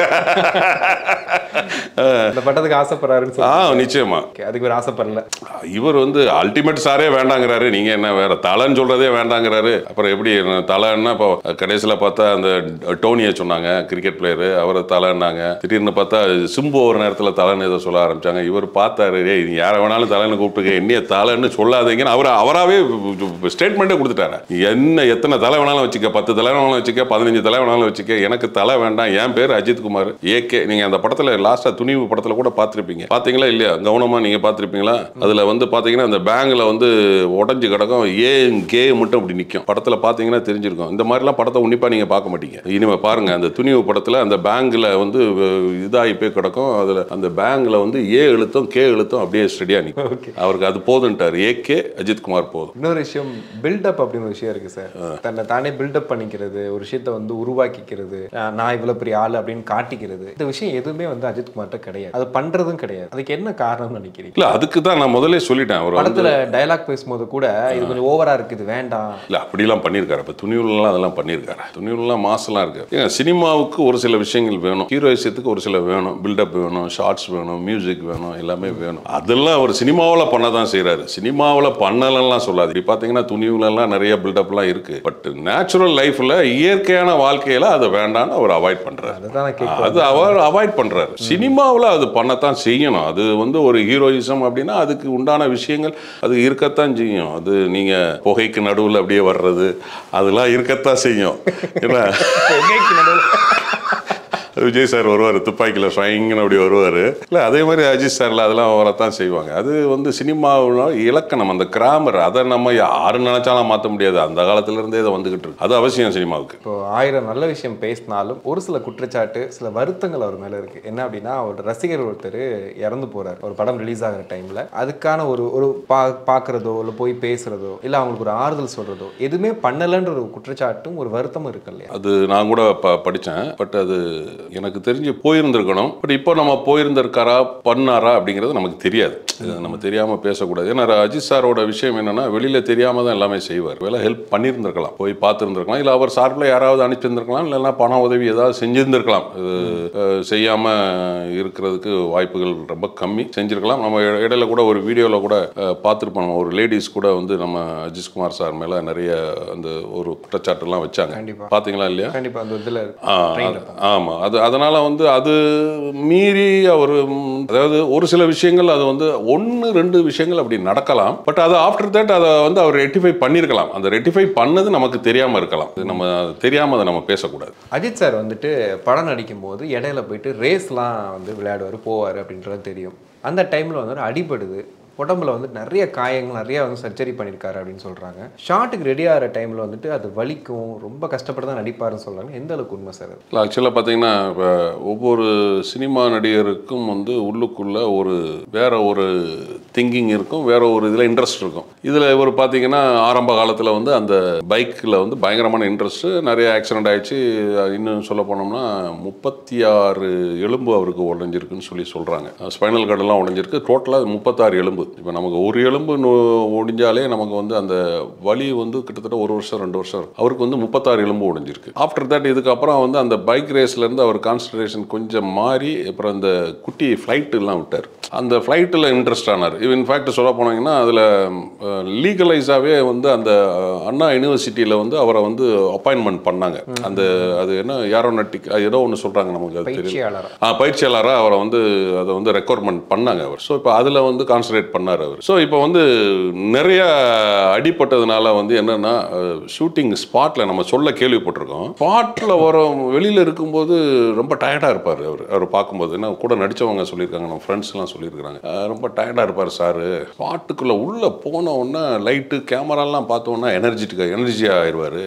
இந்த பட்டத்துக்கு ஆசைப்படுறாருன்னு ஆ சொல்லி நிச்சயமா அதுக்கு ஒரு ஆசைப்படல இவர் வந்து அல்டிமேட் சாரே வேண்டாங்கிறாரு நீங்க என்ன வேற தலைன்னு சொல்றதே வேண்டாங்கிறாரு அப்புறம் எப்படி தலைன்னா இப்போ கடைசியில பார்த்தா அந்த டோனியை சொன்னாங்க கிரிக்கெட் பிளேயரு அவரை தலைன்னாங்க திடீர்னு பார்த்தா சிம்பு ஒரு நேரத்துல தலைன்னு ஏதோ சொல்ல ஆரம்பிச்சாங்க இவர் பார்த்தாரு ஏய் நீ யாரை வேணாலும் தலைன்னு கூப்பிட்டுக்க என்னைய தலைன்னு சொல்லாதீங்கன்னு அவர் அவராவே ஸ்டேட்மெண்ட்டே கொடுத்துட்டாரு என்ன எத்தனை தலை வேணாலும் வச்சுக்க பத்து தலை வேணாலும் வச்சுக்க பதினஞ்சு தலை வேணாலும் வச்சுக்க எனக்கு தலை வேண்டாம் என் பேர் அஜித் குமார் ஏகே நீங்க அந்த படத்துல லாஸ்டா துணிவு படத்துல கூட பார்த்திருப்பீங்க பாத்தீங்களா இல்லையா கவனமா நீங்க பார்த்திருப்பீங்களா அதுல வந்து பாத்தீங்கன்னா அந்த பேங்க்ல வந்து உடஞ்சு கிடக்கும் ஏ கே மட்டும் அப்படி நிக்கும் படத்துல பாத்தீங்கன்னா தெரிஞ்சிருக்கும் இந்த மாதிரிலாம் படத்தை உன்னிப்பா நீங்க பார்க்க மாட்டீங்க இனிமே பாருங்க அந்த துணிவு படத்துல அந்த பேங்க்ல வந்து அஹ், இதாகி போய் கிடக்கும் அதுல அந்த பேங்க்ல வந்து ஏ எழுத்தும் கே எழுத்தும் அப்படியே ஸ்டடியா நிக்கும் அவருக்கு அது போதுன்ட்டார் ஏ கே அஜித் குமார் போதும் இன்னொரு விஷயம் பில்டப் அப்படின்னு ஒரு விஷயம் இருக்கு சார் தன்னை தானே பில்டப் பண்ணிக்கிறது ஒரு விஷயத்தை வந்து உருவாக்கிக்கிறது அஹ் நான் இவ்வளவு பெரிய ஆளு அப்படின்னு காட்டிக்கிறது இந்த விஷயம் எதுவுமே வந்து அஜித் குமார்ட்ட கிடையாது அது பண்றதும் கிடையாது அதுக்கு என்ன காரணம்னு நினைக்கிறீங்க இல்ல அதுக்கு தான் நான் முதல்ல சொல்லிட்டேன் அவர் வந்து படத்துல டயலாக் பேசும்போது கூட இது கொஞ்சம் ஓவரா இருக்குது வேண்டாம் இல்ல அப்படிலாம் பண்ணியிருக்காரு இப்போ துணிவுலாம் அதெல்லாம் பண்ணியிருக்காரு துணிவுலாம் மாசெல்லாம் இருக்கு ஏங்க சினிமாவுக்கு ஒரு சில விஷயங்கள் வேணும் ஹீரோயிசத்துக்கு ஒரு சில வேணும் பில்டப் வேணும் ஷார்ட்ஸ் வேணும் மியூசிக் வேணும் எல்லாமே வேணும் அதெல்லாம் அவர் சினிமாவில் பண்ண தான் செய்கிறாரு சினிமாவில் பண்ணலலாம் சொல்லாது இப்படி பார்த்தீங்கன்னா துணிவுலலாம் நிறைய பில்டப்லாம் இருக்கு பட் நேச்சுரல் லைஃப்பில் இயற்கையான வாழ்க்கையில் அதை வேண்டாம்னு அவர் அவாய்ட் பண்ணுறாரு அதுதான் நான் கேட்க அது அவர் அவாய்ட் பண்றாரு சினிமாவில் அது பண்ணத்தான் செய்யணும் அது வந்து ஒரு ஹீரோயிசம் அப்படின்னா அதுக்கு உண்டான விஷயங்கள் அது இருக்கத்தான் செய்யும் அது நீங்க புகைக்கு நடுவில் அப்படியே வர்றது அதெல்லாம் இருக்கத்தான் செய்யும் ஏன்னா புகைக்கு நடுவுல விஜய் சார் வருவார் துப்பாக்கியில் ஸ்வயங்கன்னு அப்படி வருவார் இல்லை அதே மாதிரி அஜித் சார்ல அதெல்லாம் வரத்தான் செய்வாங்க அது வந்து சினிமாவில் இலக்கணம் அந்த கிராமர் அதை நம்ம யாரு நினைச்சாலும் மாற்ற முடியாது அந்த காலத்துல இருந்தே அதை வந்துகிட்டு இருக்கு அது அவசியம் சினிமாவுக்கு இப்போ ஆயிரம் நல்ல விஷயம் பேசினாலும் ஒரு சில குற்றச்சாட்டு சில வருத்தங்கள் அவர் மேல இருக்கு என்ன அப்படின்னா அவரோட ரசிகர் ஒருத்தர் இறந்து போறாரு ஒரு படம் ரிலீஸ் ஆகிற டைம்ல அதுக்கான ஒரு ஒரு பா பார்க்கறதோ இல்லை போய் பேசுறதோ இல்லை அவங்களுக்கு ஒரு ஆறுதல் சொல்றதோ எதுவுமே பண்ணலன்ற ஒரு குற்றச்சாட்டும் ஒரு வருத்தமும் இருக்கு இல்லையா அது நான் கூட ப படித்தேன் பட் அது எனக்கு தெரிஞ்சு போயிருந்திருக்கணும் பட் இப்போ நம்ம போயிருந்திருக்காரா பண்ணாரா அப்படிங்கிறது நமக்கு தெரியாது இது நம்ம தெரியாமல் பேசக்கூடாது ஏன்னா அஜித் சாரோட விஷயம் என்னன்னா வெளியில் தெரியாமல் தான் எல்லாமே செய்வார் வேலை ஹெல்ப் பண்ணியிருந்திருக்கலாம் போய் பார்த்துருந்துருக்கலாம் இல்லை அவர் சார்பில் யாராவது அனுப்பியிருந்திருக்கலாம் இல்லைன்னா பண உதவி ஏதாவது செஞ்சிருந்திருக்கலாம் இது அஹ், செய்யாம இருக்கிறதுக்கு வாய்ப்புகள் ரொம்ப கம்மி செஞ்சிருக்கலாம் நம்ம இட- இடையில கூட ஒரு வீடியோவில் கூட அஹ், பார்த்திருப்போம் ஒரு லேடிஸ் கூட வந்து நம்ம அஜித்குமார் சார் மேலே நிறைய அந்த ஒரு குற்றச்சாட்டுலாம் வச்சாங்க கண்டிப்பா. பார்த்தீங்களா இல்லையா கண்டிப்பா அந்த இதுல ஆ, அது- ஆமா அது அதனால வந்து அது மீறி அவர் ம், அதாவது ஒரு சில விஷயங்கள் அது வந்து ஒன்று ரெண்டு விஷயங்கள் அப்படி நடக்கலாம் பட் அது ஆஃப்டர் தட் அதை வந்து அவர் ரெட்டிஃபை பண்ணியிருக்கலாம் அந்த ரெட்டிஃபை பண்ணது நமக்கு தெரியாம இருக்கலாம் இது நம்ம தெரியாம அதை நம்ம பேசக்கூடாது அஜித் சார் வந்துட்டு படம் நடிக்கும் போது இடையில போயிட்டு ரேஸ்லாம் வந்து விளையாடுவார் போவார் அப்படின்றது தெரியும் அந்த டைமில் வந்து ஒரு அடிபடுது உடம்புல வந்து நிறைய காயங்கள் நிறைய வந்து சர்ஜரி பண்ணியிருக்காரு அப்படின்னு சொல்கிறாங்க ஷார்ட்டுக்கு ரெடி ஆகிற டைமில் வந்துட்டு அது வலிக்கும் ரொம்ப கஷ்டப்பட்டு தான் நடிப்பாருன்னு சொல்கிறாங்க எந்த அளவுக்கு உண்மை சார் அது இல்லை ஆக்சுவலாக பார்த்தீங்கன்னா இப்போ ஒவ்வொரு சினிமா நடிகருக்கும் வந்து உள்ளுக்குள்ள ஒரு வேற ஒரு திங்கிங் இருக்கும் வேற ஒரு இதில் இன்ட்ரெஸ்ட் இருக்கும் இதில் இவர் பார்த்தீங்கன்னா ஆரம்ப காலத்தில் வந்து அந்த பைக்கில் வந்து பயங்கரமான இன்ட்ரெஸ்ட்டு நிறைய ஆக்சிடென்ட் ஆயிடுச்சு இன்னும் சொல்ல போனோம்னா முப்பத்தி ஆறு எலும்பு அவருக்கு உடஞ்சிருக்குன்னு சொல்லி சொல்கிறாங்க ஸ்பைனல் கார்டெல்லாம் உடஞ்சிருக்கு டோட்டலாக முப்பத்தாறு எலும்பு இப்போ நமக்கு ஒரு எலும்பு நொ- ஒடிஞ்சாலே நமக்கு வந்து அந்த வலி வந்து கிட்டத்தட்ட ஒரு வருஷம் ரெண்டு வருஷம் இருக்கும். அவருக்கு வந்து முப்பத்தாறு எலும்பு உடைஞ்சிருக்கு ஆஃப்டர் தட் இதுக்கப்புறம் வந்து அந்த பைக் ரேஸ்லேருந்து அவர் கான்சன்ட்ரேஷன் கொஞ்சம் மாறி அப்புறம் அந்த குட்டி ஃப்ளைட் எல்லாம் விட்டார் அந்த ஃப்ளைட்டில் இன்ட்ரெஸ்ட் ஆனார் இன்ஃபேக்ட் சொல்ல போனீங்கன்னா அதில் லீகலைஸாகவே வந்து அந்த அஹ், அண்ணா யூனிவர்சிட்டியில் வந்து அவரை வந்து அப்பாயின்மெண்ட் பண்ணாங்க அந்த அது என்ன ஏரோனட்டிக் ஏதோ ஒன்று சொல்கிறாங்க நமக்கு அது தெரியல பயிற்சியாளரா ஆ பயிற்சியாளராக அவரை வந்து அதை வந்து ரெக்வயர்மெண்ட் பண்ணாங்க அவர் ஸோ இப்போ அதில் வந்து கான்சன்ட்ரேட் பண்ணார் அவர் ஸோ இப்போ வந்து நிறைய அடிப்பட்டதுனால வந்து என்னன்னா ஷூட்டிங் ஸ்பாட்டில் நம்ம சொல்ல கேள்விப்பட்டிருக்கோம் ஸ்பாட்டில் வர வெளியில் இருக்கும்போது ரொம்ப டயர்டாக இருப்பார் அவர் அவர் பார்க்கும்போது ஏன்னா கூட நடித்தவங்க சொல்லியிருக்காங்க நம்ம ஃப்ரெண்ட்ஸ்லாம் சொல்லியிருக்காங்க அஹ், ரொம்ப டயர்டாக இருப்பார் சார் ஸ்பாட்டுக்குள்ளே உள்ளே போன உடனே லைட்டு கேமராலாம் பார்த்தோன்னா எனர்ஜெட்டிக்காக எனர்ஜியாக ஆயிடுவார்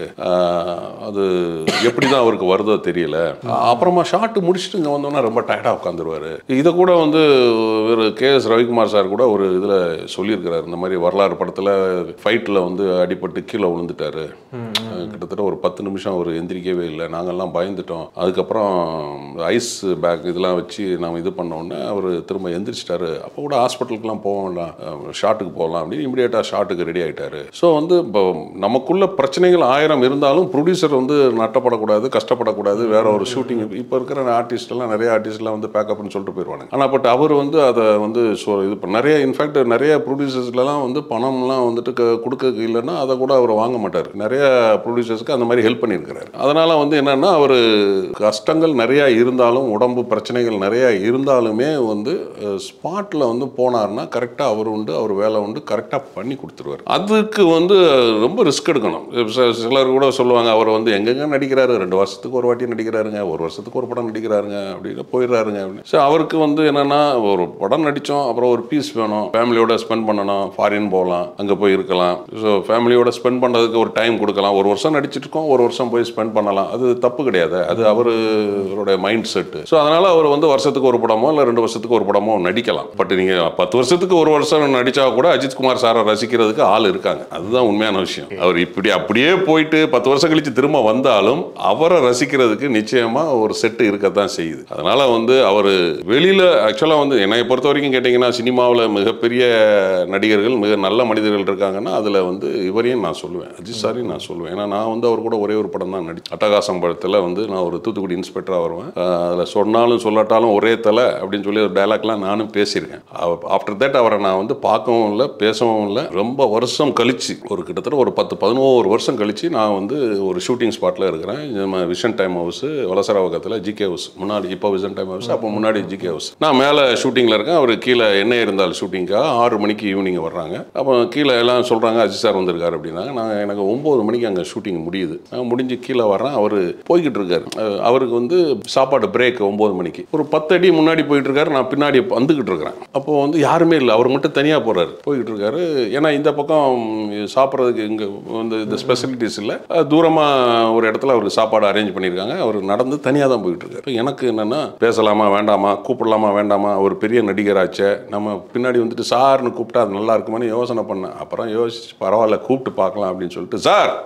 அது எப்படி தான் அவருக்கு வருதோ தெரியல அப்புறமா ஷாட்டு முடிச்சுட்டு இங்கே வந்தோன்னா ரொம்ப டயர்டாக உட்காந்துருவாரு இதை கூட வந்து ஒரு கே எஸ் ரவிக்குமார் சார் கூட ஒரு இதில் சொல்லியிருக்கிறார் இந்த மாதிரி வரலாறு படத்தில் ஃபைட்டில் வந்து அடிபட்டு கீழே விழுந்துட்டாரு அஹ் கிட்டத்தட்ட ஒரு பத்து நிமிஷம் அவர் எந்திரிக்கவே இல்லை நாங்கள்லாம் பயந்துட்டோம் அதுக்கப்புறம் ஐஸ் பேக் இதெல்லாம் வச்சு நாம் இது பண்ண உடனே அவர் திரும்ப எந்திரிச்சிட்டாரு அப்போ கூட ஹாஸ்பிட்டலுக்குலாம் போகலாம் ஷாட்டுக்கு போகலாம் அப்படின்னு இமிடியேட்டாக ஷாட்டுக்கு ரெடி ஆகிட்டாரு ஸோ வந்து இப்போ நமக்குள்ள பிரச்சனைகள் ஆயிரம் இருந்தாலும் ப்ரொடியூசர் வந்து நட்டப்படக்கூடாது கஷ்டப்படக்கூடாது வேற ஒரு ஷூட்டிங் இப்போ இருக்கிற ஆர்டிஸ்ட் எல்லாம் நிறைய ஆர்டிஸ்ட்லாம் வந்து பேக்கப்னு சொல்லிட்டு போயிடுவாங்க ஆனால் பட் அவர் வந்து அதை வந்து so இது பண்ண- நிறைய இன்ஃபேக்ட் நிறைய ப்ரொடியூசர்ஸ்லாம் வந்து பணம்லாம் வந்துட்டு க- கொடுக்க இல்லைன்னா அதை கூட அவர் வாங்க மாட்டார் நிறைய ப்ரொடியூசர்ஸ்க்கு அந்த மாதிரி ஹெல்ப் பண்ணியிருக்கிறாரு அதனால வந்து என்னன்னா அவர் கஷ்டங்கள் நிறைய இருந்தாலும் உடம்பு பிரச்சனைகள் நிறைய இருந்தாலுமே வந்து ஸ்பாட்டில் வந்து போனார்னா கரெக்டாக அவர் உண்டு அவர் வேலை உண்டு கரெக்டாக பண்ணி கொடுத்துருவார் அதுக்கு வந்து ரொம்ப ரிஸ்க் எடுக்கணும் சில- சிலர் கூட சொல்லுவாங்க அவர் வந்து எங்கெங்க நடிக்கிறாரு ரெண்டு வருஷத்துக்கு ஒரு வாட்டி நடிக்கிறாருங்க ஒரு வருஷத்துக்கு ஒரு படம் நடிக்கிறாருங்க அப்படின்னு போயிடுறாருங்க அப்படின்னு ஸோ அவருக்கு வந்து என்னன்னா ஒரு படம் நடித்தோம் அப்புறம் ஒரு பீஸ் வேணும் ஃபேமிலியோட ஸ்பெண்ட் பண்ணணும் ஃபாரின் போகலாம் அங்கே போய் இருக்கலாம் ஸோ ஃபேமிலியோட ஸ்பெண்ட் பண்ணுறதுக்கு ஒரு டைம் கொடுக்கலாம் ஒரு வருஷம் நடிச்சிட்டு இருக்கோம் ஒரு வருஷம் போய் ஸ்பெண்ட் பண்ணலாம் அது தப்பு கிடையாது அது அவருடைய மைண்ட் செட்டு ஸோ அதனால அவர் வந்து வருஷத்துக்கு ஒரு படமோ இல்லை ரெண்டு வருஷத்துக்கு ஒரு படமோ நடிக்கலாம் பட் நீங்கள் பத்து வருஷத்துக்கு ஒரு வருஷம் நடிச்சா கூட அஜித் குமார் சாரை ரசிக்கிறதுக்கு ஆள் இருக்காங்க அதுதான் உண்மையான விஷயம் அவர் இப்படி அப்படியே போயிட்டு பத்து வருஷம் கழிச்சு திரும்ப வந்தாலும் அவரை ரசிக்கிறதுக்கு நிச்சயமா ஒரு செட்டு இருக்கத்தான் செய்யுது அதனால வந்து அவர் வெளியில ஆக்சுவலா வந்து என்னை பொறுத்த வரைக்கும் கேட்டிங்கன்னா சினிமாவில் மிகப்பெரிய நடிகர்கள் மிக நல்ல மனிதர்கள் இருக்காங்கன்னா அதில் வந்து இவரையும் நான் சொல்லுவேன் அஜித் சாரையும் நான் சொல்லுவேன் ஏன்னா நான் வந்து அவர் கூட ஒரே ஒரு படம் தான் நடி அட்டகாசம் படத்தில் வந்து நான் ஒரு தூத்துக்குடி இன்ஸ்பெக்டராக வருவேன் அதில் சொன்னாலும் சொல்லாட்டாலும் ஒரே தலை அப்படின்னு சொல்லி ஒரு டைலாக்லாம் நானும் பேசியிருக்கேன் ஆஃப்டர் தட் அவரை நான் வந்து பார்க்கவும் இல்லை பேசவும் இல்லை ரொம்ப வருஷம் கழிச்சு ஒரு கிட்டத்தட்ட ஒரு பத்து பதினோரு வருஷம் கழிச்சு நான் வந்து ஒரு ஷூட்டிங் ஸ்பாட்டில் இருக்கிறேன் நம்ம விஷன் டைம் ஹவுஸ் வலசரவகத்தில் ஜிகே ஹவுஸ் முன்னாடி இப்போ விஷன் டைம் ஹவுஸ் அப்போ முன்னாடி ஜிகே ஹவுஸ் நான் மேலே ஷூட்டிங்கில் இருக்கேன் அவர் கீழே என்ன இருந்தால் ஷூட்டிங்காக ஆறு மணிக்கு ஈவினிங் வர்றாங்க அப்போ கீழே எல்லாம் சொல்கிறாங்க அஜித் சார் வந்திருக்காரு அப்படின்னாங்க நான் எனக்கு ஒம்பது மணிக்கு அங்கே ஷூட்டிங் முடியுது நான் முடிஞ்சு கீழே வர்றேன் அவர் போய்கிட்டு இருக்காரு அஹ் அவருக்கு வந்து சாப்பாடு பிரேக் ஒம்பது மணிக்கு ஒரு பத்து அடி முன்னாடி போயிட்டு இருக்காரு நான் பின்னாடி வந்துகிட்டு இருக்கிறேன் அப்போ வந்து யாருமே இல்லை அவர் மட்டும் தனியாக போறாரு போய்கிட்டு இருக்காரு ஏன்னா இந்த பக்கம் சாப்பிட்றதுக்கு இங்கே வந்து இந்த ஸ்பெசிலிட்டிஸ் இல்லை தூரமாக ஒரு இடத்துல அவருக்கு சாப்பாடு அரேஞ்ச் பண்ணியிருக்காங்க அவர் நடந்து தனியாக தான் போயிட்டு இருக்காரு இப்ப எனக்கு என்னன்னா பேசலாமா வேண்டாமா கூப்பிடலாமா வேண்டாமா ஒரு பெரிய நடிகராச்சே நம்ம பின்னாடி வந்துட்டு சார்னு கூப்பிட்டா அது நல்லா இருக்குமான்னு யோசனை பண்ணேன் அப்புறம் யோசிச்சு பரவாயில்ல கூப்பிட்டு பார்க்கலாம் அப்படின்னு சொல்லிட்டு சார் அப்படின்னு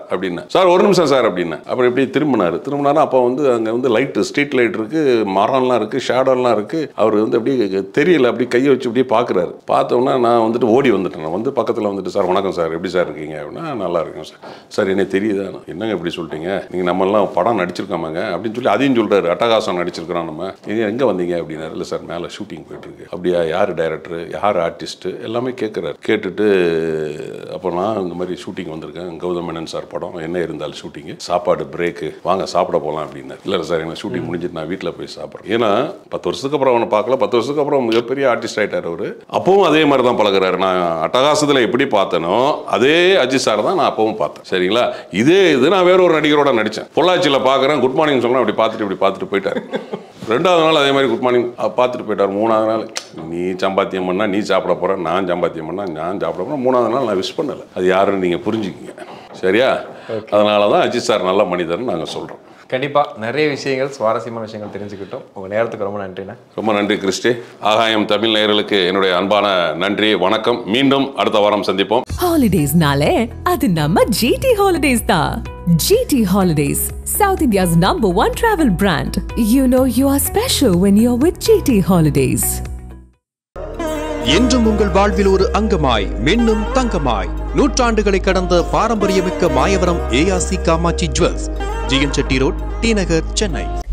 சார் ஒரு நிமிஷம் சார் அப்படின்னு அப்புறம் இப்படி திரும்பினாரு திரும்பினாரு அப்போ வந்து அங்கே வந்து லைட் ஸ்ட்ரீட் லைட் இருக்கு மரம்லாம் இருக்கு ஷேடோலாம் இருக்கு அவர் வந்து அப்படியே தெரியல அப்படி கையை வச்சு அப்படியே பார்க்குறாரு பார்த்தோன்னா நான் வந்துட்டு ஓடி வந்துட்டேன் நான் வந்து பக்கத்தில் வந்துட்டு சார் வணக்கம் சார் எப்படி சார் இருக்கீங்க அப்படின்னா நல்லா இருக்கேன் சார் சார் என்ன தெரியுதா என்னங்க இப்படி சொல்லிட்டீங்க நீங்கள் நம்மலாம் படம் நடிச்சிருக்காமாங்க அப்படின்னு சொல்லி அதையும் சொல்கிறாரு அட்டகாசம் நடிச்சிருக்கிறோம் நம்ம நீங்கள் எங்கே வந்தீங்க அப்படின்னாரு இல்லை சார் மேலே ஷூட்டிங் போயிட்டு இருக்கு அப்படியா யார் டைரக்டர் யார் ஆர்டிஸ்ட் எல்லாமே கேட்குறாரு கேட்டுட்டு அப்போ நான் இந்த மாதிரி ஷூட்டிங் வந்திருக்கேன் கௌதம் மேனன் சார் படம் என்ன இருந்தாலும் ஷூட்டிங்கு சாப்பாடு பிரேக்கு வாங்க சாப்பிட போகலாம் அப்படின்னாரு இல்லை சார் எனக்கு ஷூட்டிங் முடிஞ்சிட்டு நான் வீட்டில் போய் சாப்பிட்றேன் ஏன்னா பத்து வருஷத்துக்கு அப்புறம் அவனை பார்க்கல பத்து வருஷத்துக்கு அப்புறம் மிகப்பெரிய ஆர்டிஸ்ட் ஆயிட்டார் அவர் அப்பவும் அதே மாதிரி தான் பழகுறாரு நான் அட்டகாசத்தில் எப்படி பார்த்தனோ அதே அஜித் சார் தான் நான் அப்பவும் பார்த்தேன் சரிங்களா இதே இது நான் வேற ஒரு நடிகரோட நடித்தேன் பொள்ளாச்சியில் பார்க்குறேன் குட் மார்னிங் சொன்னா அப்படி பார்த்துட்டு இப்படி பார்த்துட்டு போயிட்டாரு ரெண்டாவது நாள் அதே மாதிரி குட் மார்னிங் பார்த்துட்டு போயிட்டார் மூணாவது நாள் நீ சம்பாத்தியம் பண்ணா நீ சாப்பிட போற நான் சம்பாத்தியம் பண்ணா நான் சாப்பிட போறேன் மூணாவது நாள் நான் விஷ் பண்ணலை அது யாருன்னு நீங்கள் புரிஞ்சுக்கிங்க சரியா அதனால தான் அஜித் சார் நல்ல மனிதர்னு நாங்கள் சொல்கிறோம் கண்டிப்பாக நிறைய விஷயங்கள் சுவாரஸ்யமான விஷயங்கள் தெரிஞ்சுக்கிட்டோம் உங்கள் நேரத்துக்கு ரொம்ப நன்றிண்ணா ரொம்ப நன்றி கிறிஸ்டி ஆகாயம் தமிழ் நேயர்களுக்கு என்னுடைய அன்பான நன்றி வணக்கம் மீண்டும் அடுத்த வாரம் சந்திப்போம் Holidays-நாலே அது நம்ம GT Holidays தான். GT Holidays, South India's number one travel brand. You know you are special when you're with GT Holidays. என்றும் உங்கள் வாழ்வில் ஒரு அங்கமாய் மின்னும் தங்கமாய் நூற்றாண்டுகளை கடந்த பாரம்பரியமிக்க Mayavaram ARC Kamatchi jewels GN Chetty road T Nagar Chennai